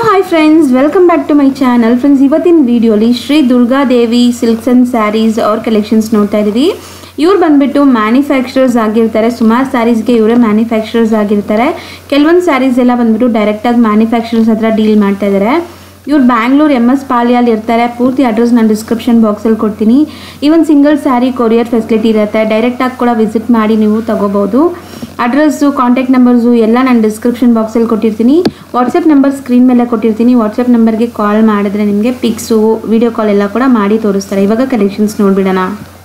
Hi friends welcome back to my channel friends ಇವತ್ತಿನ ವಿಡಿಯೋಲಿ Shri Durgadevi silks and saris ಅವ್ರ collections ನೋಡ್ತಾ ಇದ್ದೀವಿ ಇವ್ರು ಬಂದ್ಬಿಟ್ಟು ಮ್ಯಾನುಫ್ಯಾಕ್ಚರರ್ಸ್ ಆಗಿರ್ತಾರೆ ಸುಮಾರು ಸ್ಯಾರೀಸ್ಗೆ ಇವರೇ ಮ್ಯಾನುಫ್ಯಾಕ್ಚರರ್ಸ್ ಆಗಿರ್ತಾರೆ ಕೆಲವೊಂದು ಸ್ಯಾರೀಸ್ ಎಲ್ಲ ಬಂದ್ಬಿಟ್ಟು ಡೈರೆಕ್ಟಾಗಿ ಮ್ಯಾನುಫ್ಯಾಕ್ಚರರ್ಸ್ ಹತ್ರ ಡೀಲ್ ಮಾಡ್ತಾ ಇದ್ದಾರೆ ಇವ್ರು ಬ್ಯಾಂಗ್ಳೂರ್ ಎಮ್ ಎಸ್ ಪಾಳ್ಯಲ್ಲಿ ಇರ್ತಾರೆ ಪೂರ್ತಿ ಅಡ್ರೆಸ್ ನಾನು ಡಿಸ್ಕ್ರಿಪ್ಷನ್ ಬಾಕ್ಸಲ್ಲಿ ಕೊಡ್ತೀನಿ even single sari courier facility ಇರುತ್ತೆ ಡೈರೆಕ್ಟಾಗಿ ಕೂಡ ವಿಸಿಟ್ ಮಾಡಿ ನೀವು ತಗೋಬೋದು ಅಡ್ರೆಸ್ಸು ಕಾಂಟ್ಯಾಕ್ಟ್ ನಂಬರ್ಸು ಎಲ್ಲ ನಾನು ಡಿಸ್ಕ್ರಿಪ್ಷನ್ ಬಾಕ್ಸಲ್ಲಿ ಕೊಟ್ಟಿರ್ತೀನಿ ವಾಟ್ಸಪ್ ನಂಬರ್ ಸ್ಕ್ರೀನ್ ಮೇಲೆ ಕೊಟ್ಟಿರ್ತೀನಿ ವಾಟ್ಸಪ್ ನಂಬರ್ಗೆ ಕಾಲ್ ಮಾಡಿದ್ರೆ ನಿಮಗೆ ಪಿಕ್ಸು ವಿಡಿಯೋ ಕಾಲ್ ಎಲ್ಲ ಕೂಡ ಮಾಡಿ ತೋರಿಸ್ತಾರೆ ಇವಾಗ ಕಲೆಕ್ಷನ್ಸ್ ನೋಡ್ಬಿಡೋಣ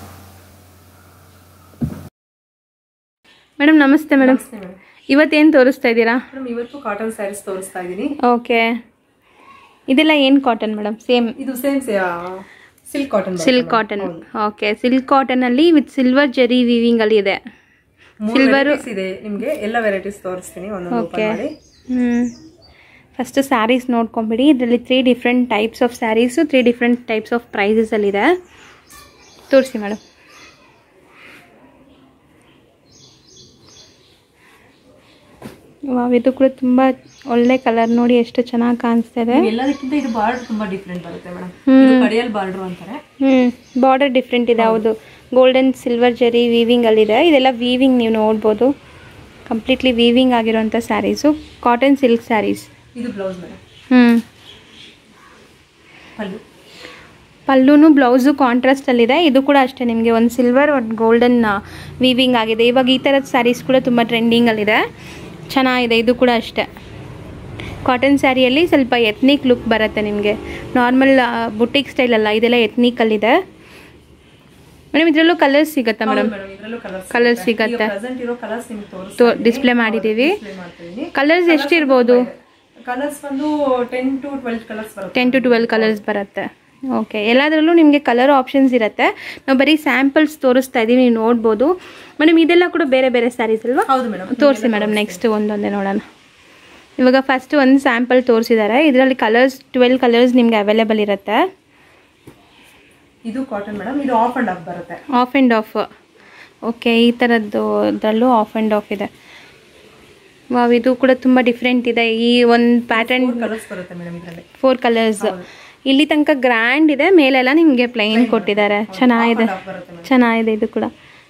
ಮೇಡಮ್ ನಮಸ್ತೆ ಮೇಡಮ್ ಇವತ್ತೇನು ತೋರಿಸ್ತಾ ಇದ್ದೀರಾ ಮೇಡಮ್ ಇವತ್ತು ಕಾಟನ್ ಸ್ಯಾರೀಸ್ ತೋರಿಸ್ತಾ ಇದ್ದೀನಿ ಓಕೆ ಇದೆಲ್ಲ ಏನು ಕಾಟನ್ ಮೇಡಮ್ ಸೇಮ್ ಇದು same silk cotton silk cotton okay silk cotton ಅಲ್ಲಿ ವಿತ್ ಸಿಲ್ವರ್ ಜರಿ ವೀವಿಂಗ್ ಅಲ್ಲಿ ಇದೆ ಸಿಲ್ವರ್ ಇದೆ ನಿಮ್ಗೆ ಎಲ್ಲ ವೆರೈಟೀಸ್ ತೋರಿಸ್ತೀನಿ ಒಂದೊಂದು ಓಪನ್ Okay. ಮಾಡಿ ಫಸ್ಟ್ ಸ್ಯಾರೀಸ್ ನೋಡ್ಕೊಂಬಿಡಿ ಇದರಲ್ಲಿ three different types of saris three different types of ಪ್ರೈಸಸಲ್ಲಿದೆ ತೋರಿಸಿ ಮೇಡಮ್ ವಾವ್ ಇದು ಕೂಡ ತುಂಬ ಒಳ್ಳೆ ಕಲರ್ ನೋಡಿ ಎಷ್ಟು ಚೆನ್ನಾಗಿ ಕಾಣಿಸ್ತಾ ಇದೆ ಎಲ್ಲದಕ್ಕಿಂತ ಇದು ಬಾರ್ಡರ್ ತುಂಬಾ ಡಿಫ್ರೆಂಟ್ ಬರುತ್ತೆ ಮೇಡಮ್ ಕಡಿಯಲ್ ಬಾರ್ಡರ್ ಅಂತಾರೆ ಹ್ಞೂ ಬಾರ್ಡರ್ ಡಿಫ್ರೆಂಟ್ ಇದೆ ಹೌದು ಗೋಲ್ಡನ್ ಸಿಲ್ವರ್ ಜರಿ ವೀವಿಂಗ್ ಅಲ್ಲಿದೆ ಇದೆಲ್ಲ ವೀವಿಂಗ್ ನೀವು ನೋಡ್ಬೋದು ಕಂಪ್ಲೀಟ್ಲಿ ವೀವಿಂಗ್ ಆಗಿರೋಂಥ ಸ್ಯಾರೀಸು ಕಾಟನ್ ಸಿಲ್ಕ್ ಸ್ಯಾರೀಸ್ ಇದು ಬ್ಲೌಸ್ ಮೇಡಮ್ ಹ್ಞೂ ಪಲ್ಲು ಪಲ್ಲುನು ಬ್ಲೌಸು ಕಾಂಟ್ರಾಸ್ಟಲ್ಲಿದೆ ಇದು ಕೂಡ ಅಷ್ಟೇ ನಿಮಗೆ ಒಂದು ಸಿಲ್ವರ್ ಒಂದು ಗೋಲ್ಡನ್ ವೀವಿಂಗ್ ಆಗಿದೆ ಇವಾಗ ಈ ಥರದ ಸ್ಯಾರೀಸ್ ಕೂಡ ತುಂಬ ಟ್ರೆಂಡಿಂಗಲ್ಲಿದೆ ಚೆನ್ನಾಗಿದೆ ಇದು ಕೂಡ ಅಷ್ಟೇ ಕಾಟನ್ ಸ್ಯಾರಿಯಲ್ಲಿ ಸ್ವಲ್ಪ ಎತ್ನಿಕ್ ಲುಕ್ ಬರುತ್ತೆ ನಿಮಗೆ ನಾರ್ಮಲ್ ಬುಟಿಕ್ ಸ್ಟೈಲ್ ಅಲ್ಲ ಇದೆಲ್ಲ ಎತ್ನಿಕಲ್ಲಿದೆ ಮೇಡಮ್ ಇದರಲ್ಲೂ ಕಲರ್ಸ್ ಸಿಗುತ್ತಾ ಮೇಡಮ್ ಮೇಡಮ್ ಇದರಲ್ಲೂ ಕಲರ್ಸ್ ಕಲರ್ಸ್ ಸಿಗತ್ತೆ ಪ್ರೆಸೆಂಟ್ ಇರೋ ಕಲರ್ಸ್ ನಿಮ್ಗೆ ತೋ ತೋರಿಸ್ತಾ ಡಿಸ್ಪ್ಲೇ ಮಾಡಿದ್ದೀವಿ ಮಾಡ್ತಾ ಇದೀನಿ ಕಲರ್ಸ್ ಎಷ್ಟಿರ್ಬೋದು ಕಲರ್ಸ್ ಬಂದು ಟೆನ್ ಟು ಟ್ವೆಲ್ ಕಲರ್ಸ್ ಬರುತ್ತೆ ಟೆನ್ ಟು ಟ್ವೆಲ್ ಕಲರ್ಸ್ ಬರುತ್ತೆ ಓಕೆ ಎಲ್ಲದರಲ್ಲೂ ನಿಮಗೆ ಕಲರ್ ಆಪ್ಷನ್ಸ್ ಇರುತ್ತೆ ನಾವು ಬರೀ ಸ್ಯಾಂಪಲ್ಸ್ ತೋರಿಸ್ತಾ ಇದ್ದೀವಿ ನೀವು ನೋಡ್ಬೋದು ಮೇಡಮ್ ಇದೆಲ್ಲ ಕೂಡ ಬೇರೆ ಬೇರೆ ಸ್ಯಾರೀಸ್ ಅಲ್ವಾ ಹೌದು ಮೇಡಮ್ ತೋರಿಸಿ ಮೇಡಮ್ ನೆಕ್ಸ್ಟ್ ಒಂದೊಂದೇ ನೋಡೋಣ ಇವಾಗ ಫಸ್ಟ್ ಒಂದು ಸ್ಯಾಂಪಲ್ ತೋರಿಸಿದ್ದಾರೆ ಇದರಲ್ಲಿ ಕಲರ್ಸ್ ಟ್ವೆಲ್ ಕಲರ್ಸ್ ನಿಮಗೆ ಅವೈಲೇಬಲ್ ಇರುತ್ತೆ ಇದು ಕಾಟನ್ ಮೇಡಮ್ ಇದು ಆಫ್ ಅಂಡ್ ಆಫ್ ಬರುತ್ತೆ ಆಫ್ ಆ್ಯಂಡ್ ಆಫ್ ಓಕೆ ಈ ಥರದ್ದು ಇದರಲ್ಲೂ ಆಫ್ ಆ್ಯಂಡ್ ಆಫ್ ಇದೆ ವಾವ್ ಇದು ಕೂಡ ತುಂಬ ಡಿಫ್ರೆಂಟ್ ಇದೆ ಈ ಒಂದು ಪ್ಯಾಟರ್ನ್ ಕಲರ್ಸ್ ಬರುತ್ತೆ ಮೇಡಮ್ ಇದರಲ್ಲಿ ಫೋರ್ ಕಲರ್ಸ್ ಇಲ್ಲಿ ತನಕ ಗ್ರ್ಯಾಂಡ್ ಇದೆ ಮೇಲೆಲ್ಲ ನಿಮಗೆ ಪ್ಲೈನ್ ಕೊಟ್ಟಿದ್ದಾರೆ ಚೆನ್ನಾಗಿದೆ ಆಫ್ ಬರುತ್ತೆ ಮೇಡಮ್ ಚೆನ್ನಾಗಿದೆ ಇದು ಕೂಡ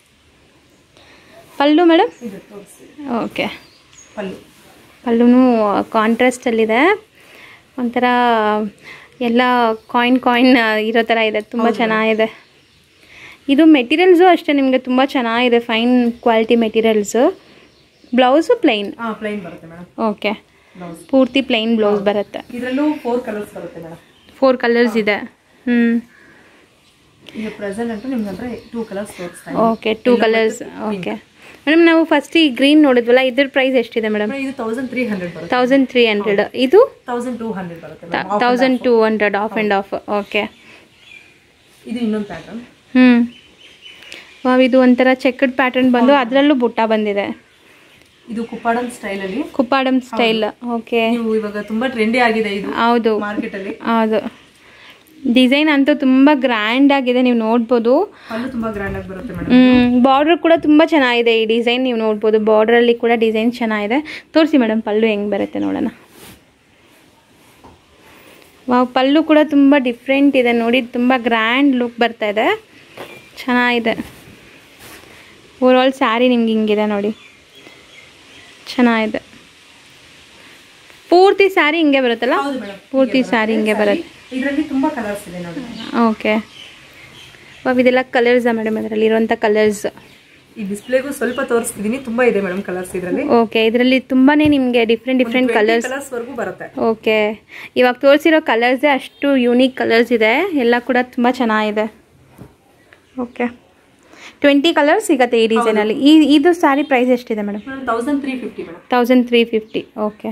ಪಲ್ಲು ಮೇಡಮ್ ಇದು ತೋರಿಸಿ ಓಕೆ ಪಲ್ಲು ಪಲ್ಲುನು ಕಾಂಟ್ರಾಸ್ಟಲ್ಲಿದೆ ಒಂಥರ ಎಲ್ಲ ಕಾಯಿನ್ ಕಾಯಿನ್ ಇರೋ ಥರ ಇದೆ ತುಂಬ ಚೆನ್ನಾಗಿದೆ ಇದು ಮೆಟೀರಿಯಲ್ಸು ಅಷ್ಟೇ ನಿಮಗೆ ತುಂಬ ಚೆನ್ನಾಗಿದೆ fine quality materials blouse plain ಹಾ ಪ್ಲೈನ್ ಬರುತ್ತೆ ಮೇಡಮ್ ಓಕೆ ಬ್ಲೌಸ್ ಪೂರ್ತಿ ಪ್ಲೈನ್ ಬ್ಲೌಸ್ ಬರುತ್ತೆ ಇದರಲ್ಲೂ ಫೋರ್ ಕಲರ್ಸ್ ಬರುತ್ತೆ ಮೇಡಮ್ ಫೋರ್ ಕಲರ್ಸ್ ಇದೆ ಹ್ಞೂ ಈಗ ಪ್ರೆಸೆಂಟ್ ಅಂತೂ ನಿಮ್ಗೆ ಅಂದ್ರೆ ಟೂ ಕಲರ್ಸ್ ತೋರಿಸ್ತಾ okay two colours okay madam ನಾವು ಫಸ್ಟ್ ಈ ಗ್ರೀನ್ ನೋಡಿದ್ವಲ್ಲ ಇದ್ರ ಪ್ರೈಸ್ ಎಷ್ಟಿದೆ ಮೇಡಮ್ ಇದ್ದೀನಿ ಇದು ತೌಸಂಡ್ ತ್ರೀ ಹಂಡ್ರೆಡ್ ಬರುತ್ತೆ ತೌಸಂಡ್ ತ್ರೀ ಹಂಡ್ರೆಡ್ ಇದು ತೌಸಂಡ್ ಟೂ ಹಂಡ್ರೆಡ್ ಬರುತ್ತೆ madam. Thousand two hundred half and half okay ಇದು ಇನ್ನೊಂದು ಪ್ಯಾಟರ್ನ್ ಹ್ಞೂ ವಾವ್ ಇದು ಒಂಥರ ಚೆಕ್ಡ್ ಪ್ಯಾಟರ್ನ್ ಬಂದು ಅದರಲ್ಲೂ ಬುಟ್ಟ ಬಂದಿದೆ ಇದು ಕುಪ್ಪಾಡನ್ ಸ್ಟೈಲ್ ಅಲ್ಲಿ ಕುಪ್ಪಾಡಮ್ ಸ್ಟೈಲ್ ಓಕೆ ನೀವು ಇವಾಗ ತುಂಬಾ ಟ್ರೆಂಡಿ ಆಗಿದೆ ಇದು ಹೌದು ಮಾರ್ಕೆಟ್ ಅಲ್ಲಿ ಹೌದು ಡಿಸೈನ್ ಅಂತೂ ತುಂಬ ಗ್ರ್ಯಾಂಡ್ ಆಗಿದೆ ನೀವು ನೋಡ್ಬೋದು ಅಲ್ಲೂ ತುಂಬಾ ಗ್ರ್ಯಾಂಡ್ ಆಗಿ ಬರುತ್ತೆ ಮೇಡಮ್ ಬಾರ್ಡರ್ ಕೂಡ ತುಂಬ ಚೆನ್ನಾಗಿದೆ ಈ ಡಿಸೈನ್ ನೀವು ನೋಡ್ಬೋದು ಬಾರ್ಡ್ರಲ್ಲಿ ಕೂಡ ಡಿಸೈನ್ ಚೆನ್ನಾಗಿದೆ ತೋರಿಸಿ ಮೇಡಮ್ ಪಲ್ಲು ಹೆಂಗೆ ಬರುತ್ತೆ ನೋಡೋಣ ವಾವ್ ಪಲ್ಲು ಕೂಡ ತುಂಬ ಡಿಫ್ರೆಂಟ್ ಇದೆ ನೋಡಿ ತುಂಬ ಗ್ರ್ಯಾಂಡ್ ಲುಕ್ ಬರ್ತಾ ಇದೆ ಚೆನ್ನಾಗಿದೆ ಓವರಾಲ್ ಸ್ಯಾರಿ ನಿಮ್ಗೆ ಹಿಂಗಿದೆ ನೋಡಿ ಚೆನ್ನಾಗಿದೆ ಪೂರ್ತಿ ಸ್ಯಾರಿ ಹಿಂಗೆ ಬರುತ್ತಲ್ಲ ಹೌದು ಮೇಡಮ್ ಪೂರ್ತಿ ಸ್ಯಾರಿ ಹಿಂಗೆ ಬರುತ್ತೆ ಇದರಲ್ಲಿ ತುಂಬಾ ಕಲರ್ಸ್ ಇದೆ ನೋಡಿ ಓಕೆ ವಾವ್ ಇದೆಲ್ಲ ಕಲರ್ಸಾ ಮೇಡಮ್ ಅದರಲ್ಲಿ ಇರುವಂಥ ಕಲರ್ಸ್ ಈ ಡಿಸ್ಪ್ಲೇಗೂ ಸ್ವಲ್ಪ ತೋರಿಸ್ತಿದೀನಿ ತುಂಬಾ ಇದೆ ಮೇಡಮ್ ಕಲರ್ಸ್ ಇದರಲ್ಲಿ ಓಕೆ ಇದರಲ್ಲಿ ತುಂಬಾನೇ ನಿಮಗೆ ಡಿಫ್ರೆಂಟ್ ಡಿಫ್ರೆಂಟ್ ಕಲರ್ಸ್ ಕಲರ್ಸ್ ವರೆಗೂ ಬರುತ್ತೆ ಓಕೆ ಇವಾಗ ತೋರಿಸಿರೋ ಕಲರ್ಸೇ ಅಷ್ಟು ಯೂನಿಕ್ ಕಲರ್ಸ್ ಇದೆ ಎಲ್ಲ ಕೂಡ ತುಂಬ ಚೆನ್ನಾಗಿದೆ ಓಕೆ ಟ್ವೆಂಟಿ ಕಲರ್ಸ್ ಸಿಗತ್ತೆ ಈ ಡಿಸೈನಲ್ಲಿ ಈ ಇದು ಸ್ಯಾರಿ ಪ್ರೈಸ್ ಎಷ್ಟಿದೆ madam madam thousand three fifty madam thousand three fifty okay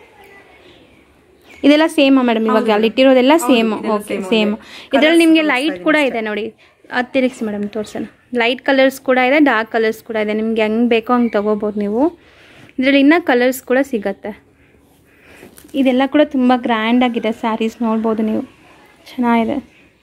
ಇದೆಲ್ಲ ಸೇಮಾ ಮೇಡಮ್ ಇವಾಗ ಅಲ್ಲಿ ಇಟ್ಟಿರೋದೆಲ್ಲ ಸೇಮ್ ಓಕೆ ಸೇಮ್ ಇದರಲ್ಲಿ ನಿಮಗೆ ಲೈಟ್ ಕೂಡ ಇದೆ ನೋಡಿ ಅದು ತಿರುಗಿಸಿ ಮೇಡಮ್ ತೋರ್ಸೋಣ ಲೈಟ್ ಕಲರ್ಸ್ ಕೂಡ ಇದೆ ಡಾರ್ಕ್ ಕಲರ್ಸ್ ಕೂಡ ಇದೆ ನಿಮ್ಗೆ ಹೆಂಗೆ ಬೇಕೋ ಹಂಗೆ ತೊಗೋಬೋದು ನೀವು ಇದರಲ್ಲಿ ಇನ್ನೂ ಕಲರ್ಸ್ ಕೂಡ ಸಿಗತ್ತೆ ಇದೆಲ್ಲ ಕೂಡ ತುಂಬ ಗ್ರ್ಯಾಂಡ್ ಆಗಿದೆ ಸ್ಯಾರೀಸ್ ನೋಡ್ಬೋದು ನೀವು ಚೆನ್ನಾಗಿದೆ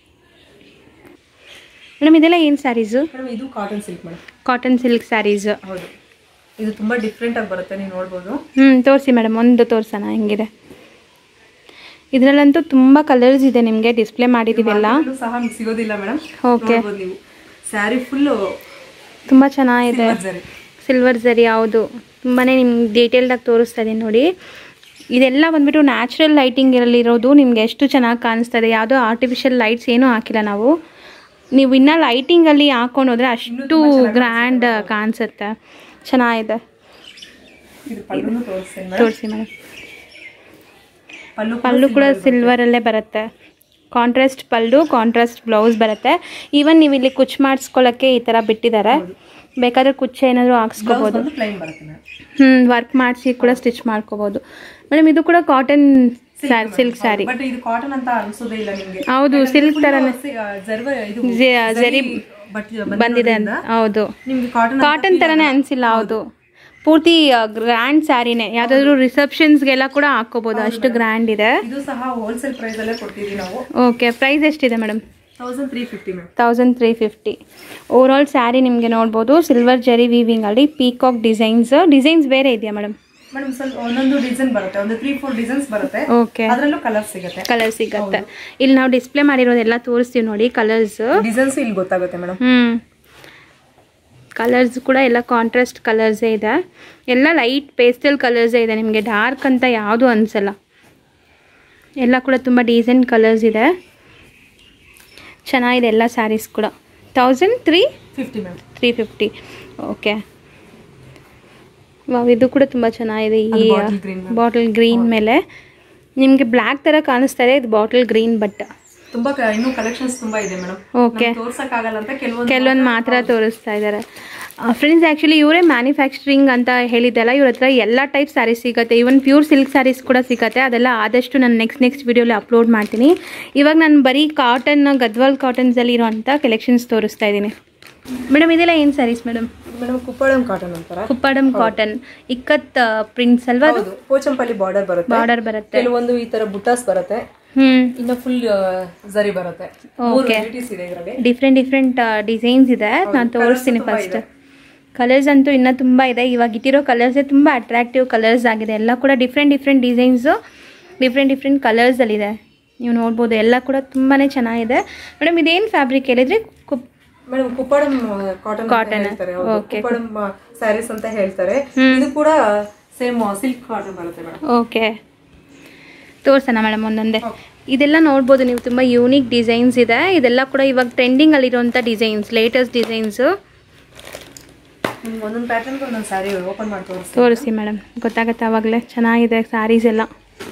ಮೇಡಮ್ ಇದೆಲ್ಲ ಏನು ಸ್ಯಾರೀಸು ಮೇಡಮ್ ಇದು cotton silk madam cotton silk saris ಹೌದು ಇದು ತುಂಬಾ ಡಿಫ್ರೆಂಟ್ ಆಗಿ ಬರುತ್ತೆ ನೀವು ನೋಡ್ಬೋದು ಹ್ಞೂ ತೋರಿಸಿ ಮೇಡಮ್ ಒಂದು ತೋರ್ಸೋಣ ಹೆಂಗಿದೆ ಇದರಲ್ಲಂತೂ ತುಂಬ ಕಲರ್ಸ್ ಇದೆ ನಿಮಗೆ ಡಿಸ್ಪ್ಲೇ ಮಾಡಿದ್ದೀವೆಲ್ಲ ಇಲ್ಲೂ ಸಹ ನಿಮ್ಗೆ ಸಿಗೋದಿಲ್ಲ ಮೇಡಮ್ ಓಕೆ ನೋಡ್ಬೋದು ನೀವು ಸ್ಯಾರಿ ಫುಲ್ಲು ತುಂಬ ಚೆನ್ನಾಗಿದೆ ಜರಿ ಸಿಲ್ವರ್ ಝರಿ ಯಾವುದು ತುಂಬಾ ನಿಮ್ಗೆ ಡೀಟೇಲ್ಡಾಗಿ ತೋರಿಸ್ತಾ ಇದೀನಿ ನೋಡಿ ಇದೆಲ್ಲ ಬಂದ್ಬಿಟ್ಟು ನ್ಯಾಚುರಲ್ ಲೈಟಿಂಗ್ ಇರಲಿರೋದು ನಿಮ್ಗೆ ಎಷ್ಟು ಚೆನ್ನಾಗಿ ಕಾಣಿಸ್ತದೆ ಯಾವುದೋ ಆರ್ಟಿಫಿಷಿಯಲ್ ಲೈಟ್ಸ್ ಏನೂ ಹಾಕಿಲ್ಲ ನಾವು ನೀವು ಇನ್ನೂ ಲೈಟಿಂಗಲ್ಲಿ ಹಾಕೊಂಡು ಹೋದ್ರೆ ಅಷ್ಟು ಗ್ರ್ಯಾಂಡ್ ಕಾಣಿಸುತ್ತೆ ಚೆನ್ನಾಗಿದೆ ಇದು ಪಲ್ಲುನು ತೋರಿಸ್ತೇನೆ ಮೇಡಮ್ ತೋರಿಸಿ ಮೇಡಮ್ ಪಲ್ಲು ಪಲ್ಲು ಕೂಡ ಸಿಲ್ವರಲ್ಲೇ ಬರುತ್ತೆ ಕಾಂಟ್ರಾಸ್ಟ್ ಪಲ್ಲು ಕಾಂಟ್ರಾಸ್ಟ್ ಬ್ಲೌಸ್ ಬರುತ್ತೆ ಈವನ್ ನೀವು ಇಲ್ಲಿ ಕುಚ್ಚು ಮಾಡಿಸ್ಕೊಳ್ಳೋಕ್ಕೆ ಈ ಥರ ಬಿಟ್ಟಿದ್ದಾರೆ ಬೇಕಾದ್ರೆ ಕುಚ್ಚು ಏನಾದರೂ ಹಾಕ್ಸ್ಕೋಬೋದು ಬಂದು ಪ್ಲೈನ್ ಬರುತ್ತೆ ಮೇಡಮ್ ಹ್ಞೂ ವರ್ಕ್ ಮಾಡಿಸಿ ಕೂಡ ಸ್ಟಿಚ್ ಮಾಡ್ಕೋಬೋದು ಮೇಡಮ್ ಇದು ಕೂಡ cotton sari silk sari but ಇದು ಕಾಟನ್ ಅಂತ ಅನ್ಸೋದೇ ಇಲ್ಲ ನಿಮ್ಗೆ ಹೌದು ಸಿಲ್ಕ್ ಥರನೇ ಜರ್ವ ಇದು ಜೆ- ಜರಿ ಬಟ್ ಬಂದಿದೆ ಅಂತ ಹೌದು ನಿಮ್ಗೆ ಕಾಟನ್ ಕಾಟನ್ ಥರನೇ ಅನಿಸಿಲ್ಲ ಹೌದು ಪೂರ್ತಿ ಗ್ರ್ಯಾಂಡ್ ಸ್ಯಾರಿನೇ ಯಾವುದಾದ್ರೂ ರಿಸೆಪ್ಷನ್ಸ್ಗೆಲ್ಲ ಕೂಡ ಹಾಕ್ಕೋಬೋದು ಅಷ್ಟು ಗ್ರ್ಯಾಂಡ್ ಇದೆ ಇದು ಸಹ ಹೋಲ್ಸೇಲ್ ಪ್ರೈಸ್ ಅಲ್ಲೇ ಕೊಡ್ತೀವಿ ನಾವು ಓಕೆ ಪ್ರೈಸ್ ಎಷ್ಟಿದೆ madam thousand three fifty madam thousand three fifty overall sari ನಿಮಗೆ ನೋಡ್ಬೋದು ಸಿಲ್ವರ್ ಜರಿ ವೀವಿಂಗಲ್ಲಿ ಪೀಕಾಕ್ ಡಿಸೈನ್ಸ್ ಡಿಸೈನ್ಸ್ ಬೇರೆ ಇದೆಯಾ ಮೇಡಮ್ ಮೇಡಮ್ ಸ್ವಲ್ಪ ಒಂದೊಂದು ಡಿಸೈನ್ ಬರುತ್ತೆ ಒಂದು ತ್ರೀ ಫೋರ್ ಡಿಸೈನ್ಸ್ ಬರುತ್ತೆ ಓಕೆ ಅದರಲ್ಲೂ ಕಲರ್ ಸಿಗುತ್ತೆ ಕಲರ್ ಸಿಗತ್ತೆ ಇಲ್ಲಿ ನಾವು ಡಿಸ್ಪ್ಲೇ ಮಾಡಿರೋದೆಲ್ಲ ತೋರಿಸ್ತೀವಿ ನೋಡಿ ಕಲರ್ಸ್ ಡಿಸೈನ್ಸ್ ಇಲ್ಲಿ ಗೊತ್ತಾಗುತ್ತೆ ಮೇಡಮ್ ಹ್ಞೂ ಕಲರ್ಸ್ ಕೂಡ ಎಲ್ಲ ಕಾಂಟ್ರಾಸ್ಟ್ ಕಲರ್ಸೇ ಇದೆ ಎಲ್ಲ ಲೈಟ್ ಪೇಸ್ಟಲ್ ಕಲರ್ಸೇ ಇದೆ ನಿಮಗೆ ಡಾರ್ಕ್ ಅಂತ ಯಾವುದು ಅನಿಸಲ್ಲ ಎಲ್ಲ ಕೂಡ ತುಂಬ ಡೀಸೆಂಟ್ ಕಲರ್ಸ್ ಇದೆ ಚೆನ್ನಾಗಿದೆ ಎಲ್ಲ ಸ್ಯಾರೀಸ್ ಕೂಡ thousand three fifty madam three fifty okay wow ಇದು ಕೂಡ ತುಂಬ ಚೆನ್ನಾಗಿದೆ ಈ bottle green ಬಾಟಲ್ ಗ್ರೀನ್ ಮೇಲೆ ನಿಮಗೆ ಬ್ಲ್ಯಾಕ್ ಥರ ಕಾಣಿಸ್ತಾ ಇದೆ ಇದು ಬಾಟಲ್ ಗ್ರೀನ್ ಬಟ್ ತುಂಬಾ ಕ- ಇನ್ನೂ ಕಲೆಕ್ಷನ್ಸ್ ತುಂಬಾ ಇದೆ ಮೇಡಮ್ ಓಕೆ ತೋರ್ಸಕ್ ಆಗಲ್ಲ ಅಂತ ಕೆಲವೊಂದು ಕೆಲವೊಂದು ಮಾತ್ರ ತೋರಿಸ್ತಾ ಇದ್ದಾರೆ ಫ್ರೆಂಡ್ಸ್ ಆ್ಯಕ್ಚುಲಿ ಇವರೇ ಮ್ಯಾನುಫ್ಯಾಕ್ಚರಿಂಗ್ ಅಂತ ಹೇಳಿದ್ದಲ್ಲ ಇವ್ರ ಹತ್ರ ಎಲ್ಲ ಟೈಪ್ ಸ್ಯಾರೀಸ್ ಸಿಗುತ್ತೆ ಈವನ್ ಪ್ಯೂರ್ ಸಿಲ್ಕ್ ಸ್ಯಾರೀಸ್ ಕೂಡ ಸಿಗುತ್ತೆ ಅದೆಲ್ಲ ಆದಷ್ಟು ನಾನು ನೆಕ್ಸ್ಟ್ ನೆಕ್ಸ್ಟ್ ವಿಡಿಯೋಲಿ ಅಪ್ಲೋಡ್ ಮಾಡ್ತೀನಿ ಇವಾಗ ನಾನು ಬರೀ ಕಾಟನ್ ಗದ್ವಾಲ್ ಕಾಟನ್ಸಲ್ಲಿ ಇರೋಂಥ ಕಲೆಕ್ಷನ್ಸ್ ತೋರಿಸ್ತಾ ಇದ್ದೀನಿ ಮೇಡಮ್ ಇದೆಲ್ಲ ಏನು saris madam madam Kuppadam cotton ಅಂತಾರ ಕುಪ್ಪಾಡಂ ಕಾಟನ್ ಇಕ್ಕತ್ ಪ್ರಿಂಟ್ಸ್ ಅಲ್ವಾ ಅದು ಹೌದು ಪೋಚಂಪಲ್ಲಿ ಬಾರ್ಡರ್ ಬರುತ್ತೆ ಬಾರ್ಡರ್ ಬರುತ್ತೆ ಕೆಲವೊಂದು ಈ ತರ ಬುಟಾಸ್ ಬರುತ್ತೆ ಹ್ಮ್ ಇನ್ನು ಫುಲ್ ಜರಿ ಬರುತ್ತೆ ಮೂರು ವೆರೈಟೀಸ್ ಇದೆ ಇದರಲ್ಲಿ ಡಿಫ್ರೆಂಟ್ ಡಿಫ್ರೆಂಟ್ ಡಿಸೈನ್ಸ್ ಇದೆ ನಾನು ತೋರಿಸ್ತೀನಿ ಫಸ್ಟ್ ಕಲರ್ಸ್ ಅಂತೂ ಇನ್ನೂ ತುಂಬ ಇದೆ ಇವಾಗ ಇಟ್ಟಿರೋ ಕಲರ್ಸೇ ತುಂಬ ಅಟ್ರಾಕ್ಟಿವ್ ಕಲರ್ಸ್ ಆಗಿದೆ ಎಲ್ಲ ಕೂಡ different different designs different different ಕಲರ್ಸಲ್ಲಿದೆ ನೀವು ನೋಡ್ಬೋದು ಎಲ್ಲ ಕೂಡ ತುಂಬಾ ಚೆನ್ನಾಗಿದೆ ಮೇಡಮ್ ಇದೇನು ಫ್ಯಾಬ್ರಿಕ್ ಹೇಳಿದ್ರಿ ಕುಪ್ ಮೇಡಮ್ ಕುಪ್ಪಡಂ ಕಾಟನ್ Cotton. ಹೇಳ್ತಾರೆ Okay. ಕುಪ್ಪಡಂ ಸ್ಯಾರೀಸ್ ಅಂತ ಹೇಳ್ತಾರೆ ಇದು ಕೂಡ ಸೇಮ್ ಸಿಲ್ಕ್ ಕಾಟನ್ ಬರುತ್ತೆ ಮೇಡಮ್ ಓಕೆ ತೋರ್ಸೋಣ ಮೇಡಮ್ ಒಂದೊಂದೇ ಇದೆಲ್ಲ ನೋಡ್ಬೋದು ನೀವು ತುಂಬ ಯೂನಿಕ್ ಡಿಸೈನ್ಸ್ ಇದೆ ಇದೆಲ್ಲ ಕೂಡ ಇವಾಗ ಟ್ರೆಂಡಿಂಗಲ್ಲಿರುವಂಥ ಡಿಸೈನ್ಸ್ ಲೇಟೆಸ್ಟ್ ಡಿಸೈನ್ಸು ನಿಮ್ಗೆ ಒಂದೊಂದು ಪ್ಯಾಟರ್ನ್ ಒಂದೊಂದು ಸ್ಯಾರಿ ಓಪನ್ ಮಾಡಿ ತೋರಿಸ್ತೀನಿ ತೋರಿಸಿ ಮೇಡಮ್ ಗೊತ್ತಾಗತ್ತೆ ಆವಾಗಲೇ ಚೆನ್ನಾಗಿದೆ ಸ್ಯಾರೀಸ್ ಎಲ್ಲ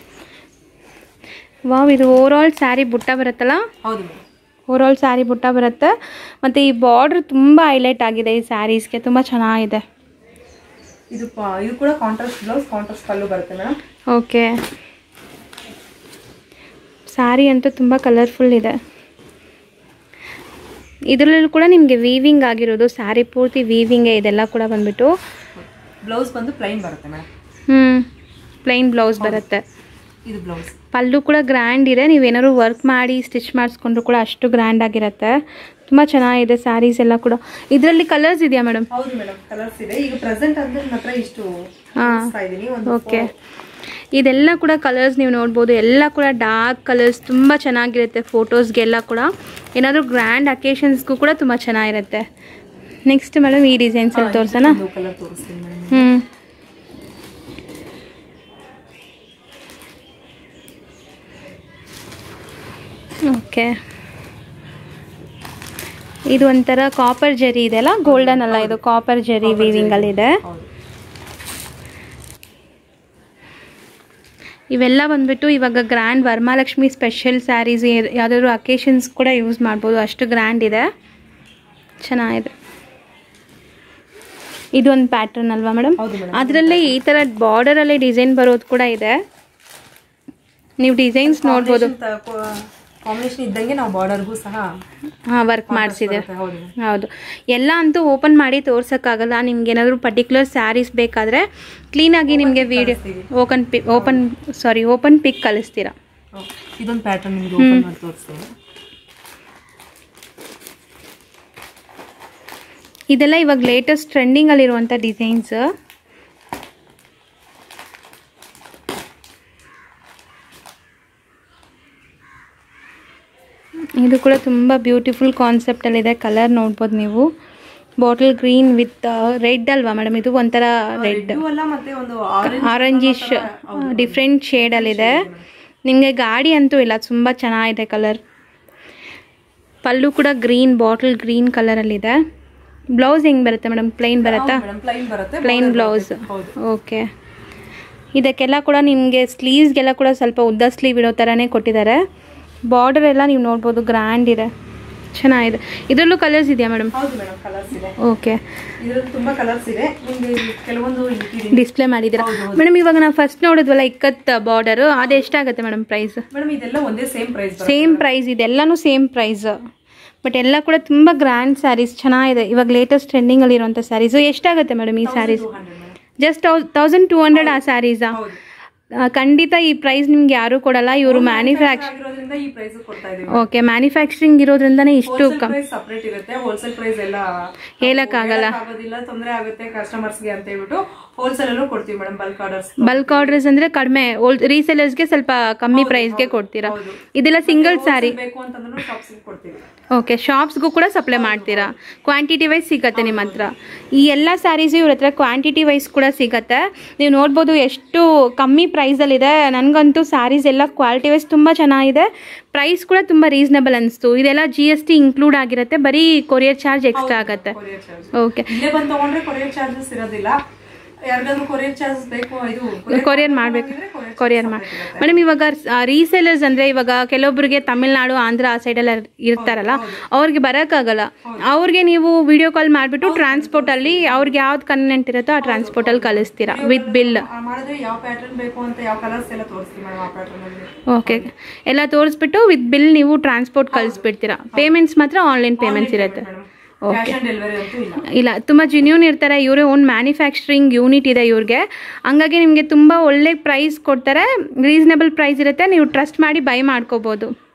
ವಾವ್ ಇದು ಓವರಾಲ್ ಸ್ಯಾರಿ ಬುಟ್ಟ ಬರುತ್ತಲ್ಲ ಹೌದು ಮೇಡಮ್ ಓವರಾಲ್ ಸ್ಯಾರಿ ಬುಟ್ಟ ಬರುತ್ತೆ ಮತ್ತು ಈ ಬಾರ್ಡ್ರ್ ತುಂಬ ಹೈಲೈಟ್ ಆಗಿದೆ ಈ ಸ್ಯಾರೀಸ್ಗೆ ತುಂಬ ಚೆನ್ನಾಗಿದೆ ಇದು ಪ- ಇದು ಕೂಡ ಕಾಂಟ್ರಾಸ್ಟ್ ಬ್ಲೌಸ್ ಕಾಂಟ್ರಾಸ್ಟ್ ಪಲ್ಲು ಬರುತ್ತೆ ಮೇಡಮ್ ಓಕೆ ಸ್ಯಾರಿ ಅಂತೂ ತುಂಬ ಕಲರ್ಫುಲ್ ಇದೆ ಇದರಲ್ಲೂ ಕೂಡ ನಿಮಗೆ ವೀವಿಂಗ್ ಆಗಿರೋದು ಸ್ಯಾರಿ ಪೂರ್ತಿ ವೀವಿಂಗೇ ಇದೆಲ್ಲ ಕೂಡ ಬಂದ್ಬಿಟ್ಟು ಬ್ಲೌಸ್ ಬಂದು ಪ್ಲೈನ್ ಬರುತ್ತೆ ಮೇಡಮ್ ಹ್ಞೂ ಪ್ಲೈನ್ ಬ್ಲೌಸ್ ಬರುತ್ತೆ ಇದು ಬ್ಲೌಸ್ ಪಲ್ಲು ಕೂಡ ಗ್ರ್ಯಾಂಡ್ ಇದೆ ನೀವೇನಾದ್ರು ವರ್ಕ್ ಮಾಡಿ ಸ್ಟಿಚ್ ಮಾಡಿಸ್ಕೊಂಡ್ರು ಕೂಡ ಅಷ್ಟು ಗ್ರ್ಯಾಂಡ್ ಆಗಿರುತ್ತೆ ತುಂಬ ಚೆನ್ನಾಗಿದೆ ಸ್ಯಾರೀಸ್ ಎಲ್ಲ ಕೂಡ ಇದರಲ್ಲಿ ಕಲರ್ಸ್ ಇದೆಯಾ ಮೇಡಮ್ ಹೌದು ಮೇಡಮ್ ಕಲರ್ಸ್ ಇದೆ ಈಗ ಪ್ರೆಸೆಂಟ್ ಅಂದ್ರೆ ನನ್ನ ಹತ್ರ ಇಷ್ಟು ಹಾ. ತೋರಿಸ್ತಾ ಇದೀನಿ ಒಂದು ಓಕೆ ಇದೆಲ್ಲ ಕೂಡ ಕಲರ್ಸ್ ನೀವು ನೋಡ್ಬೋದು ಎಲ್ಲ ಕೂಡ ಡಾರ್ಕ್ ಕಲರ್ಸ್ ತುಂಬ ಚೆನ್ನಾಗಿರುತ್ತೆ ಫೋಟೋಸ್ಗೆಲ್ಲ ಕೂಡ ಏನಾದರೂ ಗ್ರ್ಯಾಂಡ್ ಅಕೇಶನ್ಸ್ಗೂ ಕೂಡ ತುಂಬ ಚೆನ್ನಾಗಿರುತ್ತೆ ನೆಕ್ಸ್ಟ್ ಮೇಡಮ್ ಈ ಡಿಸೈನ್ಸಲ್ಲಿ ತೋರಿಸೋಣ ಕಲರ್ ತೋರಿಸ್ತೀನಿ ಮೇಡಮ್ ಹ್ಞೂ ಓಕೆ ಇದು ಒಂಥರ ಕಾಪರ್ ಜರಿ ಇದೆಲ್ಲ ಗೋಲ್ಡನ್ ಅಲ್ಲ ಇದು ಕಾಪರ್ ಜರಿ ವೀವಿಂಗಲ್ಲಿ ಇದೆ ಹೌದು ಇವೆಲ್ಲ ಬಂದ್ಬಿಟ್ಟು ಇವಾಗ ಗ್ರ್ಯಾಂಡ್ ವರಮಹಾಲಕ್ಷ್ಮಿ ಸ್ಪೆಷಲ್ ಸ್ಯಾರೀಸ್ ಯಾವುದಾದ್ರು ಅಕೇಶನ್ಸ್ ಕೂಡ ಯೂಸ್ ಮಾಡ್ಬೋದು ಅಷ್ಟು ಗ್ರ್ಯಾಂಡ್ ಇದೆ ಚೆನ್ನಾಗಿದೆ ಇದೊಂದು ಪ್ಯಾಟರ್ನ್ ಅಲ್ವಾ ಮೇಡಮ್ ಹೌದು ಮೇಡಮ್ ಅದರಲ್ಲೇ ಈ ಥರ ಬಾರ್ಡರಲ್ಲೇ ಡಿಸೈನ್ ಬರೋದು ಕೂಡ ಇದೆ ನೀವು ಡಿಸೈನ್ಸ್ ನೋಡ್ಬೋದು ಕಾಂಬಿನೇಷನ್ ಇದ್ದಂಗೆ ನಾವು ಬಾರ್ಡರ್ಗೂ ಸಹ ಹಾಂ ವರ್ಕ್ ಮಾಡಿಸಿದೆ ಬರುತ್ತೆ. ಹೌದು madam. ಹೌದು ಎಲ್ಲ ಅಂತೂ ಓಪನ್ ಮಾಡಿ ತೋರ್ಸೋಕ್ಕಾಗಲ್ಲ ನಿಮ್ಗೆ ಏನಾದರೂ ಪರ್ಟಿಕ್ಯುಲರ್ ಸ್ಯಾರೀಸ್ ಬೇಕಾದರೆ ಕ್ಲೀನಾಗಿ ನಿಮಗೆ ವಿಡಿಯೋ ಓಪನ್ ಪಿ ಓಪನ್ ಸಾರಿ ಓಪನ್ ಪಿಕ್ ಕಳಿಸ್ತೀರಾ ಹೌದು. ಇದೊಂದು ಪ್ಯಾಟರ್ನ್ ನಿಮ್ಗೆ ಓಪನ್ ಮಾಡಿ ತೋರಿಸ್ತೀನಿ ಇದೆಲ್ಲ ಇವಾಗ ಲೇಟೆಸ್ಟ್ ಟ್ರೆಂಡಿಂಗಲ್ಲಿರುವಂಥ ಡಿಸೈನ್ಸ್ ಇದು ಕೂಡ ತುಂಬ ಬ್ಯೂಟಿಫುಲ್ ಕಾನ್ಸೆಪ್ಟಲ್ಲಿದೆ ಕಲರ್ ನೋಡ್ಬೋದು ನೀವು ಬಾಟಲ್ ಗ್ರೀನ್ ವಿತ್ ರೆಡ್ ಅಲ್ವಾ ಮೇಡಮ್ ಇದು ಒಂಥರ ರೆಡ್ ಇದು ಅಲ್ಲ ಮತ್ತೆ ಒಂದು ಆರೆಂಜ್ ಆರೆಂಜಿಶ್ ಡಿಫ್ರೆಂಟ್ ಶೇಡಲ್ಲಿದೆ ನಿಮಗೆ ಗಾಡಿ ಅಂತೂ ಇಲ್ಲ ತುಂಬ ಚೆನ್ನಾಗಿದೆ ಕಲರ್ ಪಲ್ಲು ಕೂಡ ಗ್ರೀನ್ ಬಾಟಲ್ ಗ್ರೀನ್ ಕಲರಲ್ಲಿದೆ ಬ್ಲೌಸ್ ಹೆಂಗೆ ಬರುತ್ತೆ ಮೇಡಮ್ ಪ್ಲೈನ್ ಬರುತ್ತಾ ಮೇಡಮ್ ಪ್ಲೈನ್ ಬರುತ್ತೆ ಪ್ಲೈನ್ ಬ್ಲೌಸ್ ಹೌದು ಓಕೆ ಇದಕ್ಕೆಲ್ಲ ಕೂಡ ನಿಮಗೆ ಸ್ಲೀವ್ಸ್ಗೆಲ್ಲ ಕೂಡ ಸ್ವಲ್ಪ ಉದ್ದ ಸ್ಲೀವ್ ಇಡೋ ಥರನೇ ಕೊಟ್ಟಿದ್ದಾರೆ ಬಾರ್ಡರ್ ಎಲ್ಲ ನೀವು ನೋಡ್ಬೋದು ಗ್ರ್ಯಾಂಡ್ ಇದೆ ಚೆನ್ನಾಗಿದೆ ಇದರಲ್ಲೂ ಕಲರ್ಸ್ ಇದೆಯಾ ಮೇಡಮ್ ಹೌದು ಮೇಡಮ್ ಕಲರ್ಸ್ ಇದೆ ಓಕೆ ಇದ್ರಲ್ಲಿ ತುಂಬಾ ಕಲರ್ಸ್ ಇದೆ ನಿಮ್ಗೆ ಇಲ್ಲಿ ಕೆಲವೊಂದು ಇಟ್ಟಿದ್ದೀನಿ ಡಿಸ್ಪ್ಲೇ ಮಾಡಿದ್ದೀರಾ ಮೇಡಮ್ ಇವಾಗ ನಾವು ಫಸ್ಟ್ ನೋಡಿದ್ವಲ್ಲ ಇಕ್ಕತ್ ಬಾರ್ಡರು ಅದು ಎಷ್ಟಾಗುತ್ತೆ ಮೇಡಮ್ ಪ್ರೈಸ್ ಮೇಡಮ್ ಇದೆಲ್ಲ ಒಂದೇ ಸೇಮ್ ಪ್ರೈಸ್ ಸೇಮ್ ಪ್ರೈಸ್ ಇದೆಲ್ಲನೂ ಸೇಮ್ ಪ್ರೈಸ್ ಬಟ್ ಎಲ್ಲ ಕೂಡ ತುಂಬ ಗ್ರ್ಯಾಂಡ್ ಸ್ಯಾರೀಸ್ ಚೆನ್ನಾಗಿದೆ ಇವಾಗ ಲೇಟೆಸ್ಟ್ ಟ್ರೆಂಡಿಂಗಲ್ಲಿ ಇರುವಂಥ ಸ್ಯಾರೀಸು ಎಷ್ಟಾಗುತ್ತೆ ಮೇಡಮ್ ಈ saris two hundred madam just thousand two hundred ಆ ಸ್ಯಾರೀಸಾ ಹೌದು ಖಂಡಿತ ಈ ಪ್ರೈಸ್ ನಿಮ್ಗೆ ಯಾರು ಕೊಡಲ್ಲ ಇವರು ಮ್ಯಾನುಫ್ಯಾಕ್ಚರ್ ಆಗಿರೋದ್ರಿಂದ ಈ ಪ್ರೈಸ್ ಕೊಡ್ತಾ ಇದೀವಿ ಓಕೆ ಮ್ಯಾನುಫ್ಯಾಕ್ಚರಿಂಗ್ ಇರೋದ್ರಿಂದನೇ ಇಷ್ಟು ಕಮ್ ಪ್ರೈಸ್ ಸಪರೇಟ್ ಇರುತ್ತೆ ಹೋಲ್ಸೇಲ್ ಪ್ರೈಸ್ ಎಲ್ಲ ಹೇಳಕ್ಕಾಗಲ್ಲ ಆಗೋದಿಲ್ಲ ತೊಂದರೆ ಆಗುತ್ತೆ customers ಗೆ ಅಂತ ಹೇಳ್ಬಿಟ್ಟು ಹೋಲ್ಸೇಲ್ ಅಲ್ಲೂ ಕೊಡ್ತೀವಿ madam bulk orders bulk orders ಅಂದ್ರೆ ಕಡಿಮೆ ರೀಸೆಲರ್ಸ್ಗೆ ಸ್ವಲ್ಪ ಕಮ್ಮಿ ಪ್ರೈಸ್ಗೆ ಕೊಡ್ತೀರಾ ಹೌದು. ಇದೆಲ್ಲ ಸಿಂಗಲ್ ಸ್ಯಾರಿ ಬೇಕು ಅಂತಂದ್ರೂ ಶಾಪ್ಸ್ ಕೊಡ್ತೀವಿ ಓಕೆ ಶಾಪ್ಸ್ಗೂ ಕೂಡ ಸಪ್ಲೈ ಮಾಡ್ತೀರಾ ಕ್ವಾಂಟಿಟಿ ವೈಸ್ ಸಿಗತ್ತೆ ನಿಮ್ಮ ಹತ್ರ ಈ ಎಲ್ಲ ಸ್ಯಾರೀಸು ಇವ್ರ ಹತ್ರ ಕ್ವಾಂಟಿಟಿ ವೈಸ್ ಕೂಡ ಸಿಗತ್ತೆ ನೀವು ನೋಡ್ಬೋದು ಎಷ್ಟು ಕಮ್ಮಿ ಪ್ರೈಸಲ್ಲಿದೆ ನನಗಂತೂ ಸ್ಯಾರೀಸ್ ಎಲ್ಲ ಕ್ವಾಲಿಟಿ ವೈಸ್ ತುಂಬ ಚೆನ್ನಾಗಿದೆ ಪ್ರೈಸ್ ಕೂಡ ತುಂಬ ರೀಸನಬಲ್ ಅನಿಸ್ತು ಇದೆಲ್ಲ ಜಿ ಎಸ್ ಟಿ ಇನ್ಕ್ಲೂಡ್ ಆಗಿರುತ್ತೆ ಬರೀ ಕೊರಿಯರ್ ಚಾರ್ಜ್ ಎಕ್ಸ್ಟ್ರಾ ಆಗುತ್ತೆ ಕೊರಿಯರ್ ಚಾರ್ಜ್ ಓಕೆ ಇಲ್ಲೇ ಬಂದು ತಗೊಂಡ್ರೆ ಕೊರಿಯರ್ ಚಾರ್ಜಸ್ ಇರೋದಿಲ್ಲ ಯಾರಿಗಾದ್ರೂ ಕೊರಿಯರ್ ಚಾರ್ಜಸ್ ಬೇಕು ಇದು ಕೊರಿಯರ್ ಮಾಡಬೇಕು ಕೊರಿಯರ್ ಮಾಡಿ ಮೇಡಮ್ ಇವಾಗ ರೀಸೇಲರ್ಸ್ ಅಂದರೆ ಇವಾಗ ಕೆಲವೊಬ್ಬರಿಗೆ ತಮಿಳ್ನಾಡು ಆಂಧ್ರ ಆ ಸೈಡೆಲ್ಲ ಇರ್ತಾರಲ್ಲ ಅವ್ರಿಗೆ ಬರೋಕ್ಕಾಗಲ್ಲ ಅವ್ರಿಗೆ ನೀವು ವಿಡಿಯೋ ಕಾಲ್ ಮಾಡಿಬಿಟ್ಟು ಟ್ರಾನ್ಸ್ಪೋರ್ಟಲ್ಲಿ ಅವ್ರಿಗೆ ಯಾವ್ದು ಕನ್ವೆಂಟ್ ಇರುತ್ತೋ ಆ ಟ್ರಾನ್ಸ್ಪೋರ್ಟಲ್ಲಿ ಕಳಿಸ್ತೀರಾ ವಿತ್ ಬಿಲ್ ಆ ಮಾಡಿದ್ರೆ ಯಾವ ಪ್ಯಾಟರ್ನ್ ಬೇಕು ಅಂತ ಯಾವ ಕಲರ್ಸ್ ಎಲ್ಲ ತೋರಿಸ್ತೀವಿ ಮೇಡಮ್ ಆ ಪ್ಯಾಟರ್ನ್ ಅಲ್ಲಿ ಓಕೆ ಎಲ್ಲ ತೋರಿಸ್ಬಿಟ್ಟು ವಿತ್ ಬಿಲ್ ನೀವು ಟ್ರಾನ್ಸ್ಪೋರ್ಟ್ ಕಳಿಸ್ಬಿಡ್ತೀರಾ ಪೇಮೆಂಟ್ಸ್ ಮಾತ್ರ ಆನ್ಲೈನ್ ಪೇಮೆಂಟ್ಸ್ ಇರುತ್ತೆ ಕ್ಯಾಶ್ ಆನ್ ಡೆಲಿವರಿ ಅಂತೂ ಇಲ್ಲ ಇಲ್ಲ ತುಂಬ ಜಿನ್ಯೂನ್ ಇರ್ತಾರೆ ಇವರೇ ಓನ್ ಮ್ಯಾನುಫ್ಯಾಕ್ಚರಿಂಗ್ ಯೂನಿಟ್ ಇದೆ ಇವ್ರಿಗೆ ಹಂಗಾಗಿ ನಿಮಗೆ ತುಂಬ ಒಳ್ಳೆ ಪ್ರೈಸ್ ಕೊಡ್ತಾರೆ ರೀಸನಬಲ್ ಪ್ರೈಸ್ ಇರುತ್ತೆ ನೀವು ಟ್ರಸ್ಟ್ ಮಾಡಿ ಬೈ ಮಾಡ್ಕೋಬೋದು